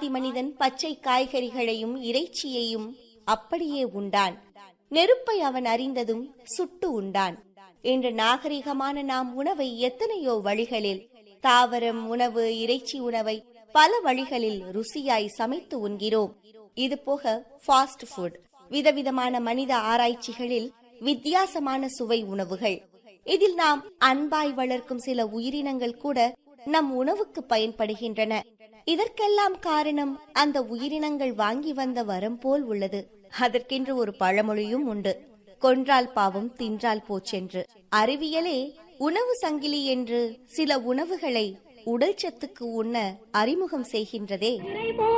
ஆதி மனிதன் பச்சை காய்கறிகளையும் இறைச்சியையும் அப்படியே உண்டான் நெருப்பை அவன் அறிந்ததும் சுட்டு உண்டான் இன்று நாகரிகமான நாம் உணவை எத்தனையோ வழிகளில் தாவரம் உணவு இறைச்சி உணவை பல வழிகளில் ருசியாய் சமைத்து உண்கிறோம் இது போக ஃபாஸ்ட் ஃபுட் விதவிதமான மனித ஆராய்ச்சிகளில் வித்தியாசமான சுவை உணவுகள் இதில் நாம் அன்பாய் வளர்க்கும் சில உயிரினங்கள் கூட நம் உணவுக்கு பயன்படுகின்றன இதற்கெல்லாம் காரணம் அந்த உயிரினங்கள் வாங்கி வந்த வரம் போல் உள்ளது அதற்கென்று ஒரு பழமொழியும் உண்டு கொன்றால் பாவம் தின்றால் போச்சென்று அறிவியலே உணவு சங்கிலி என்று சில உணவுகளை உடல் சத்துக்கு உண்ண அறிமுகம் செய்கின்றதே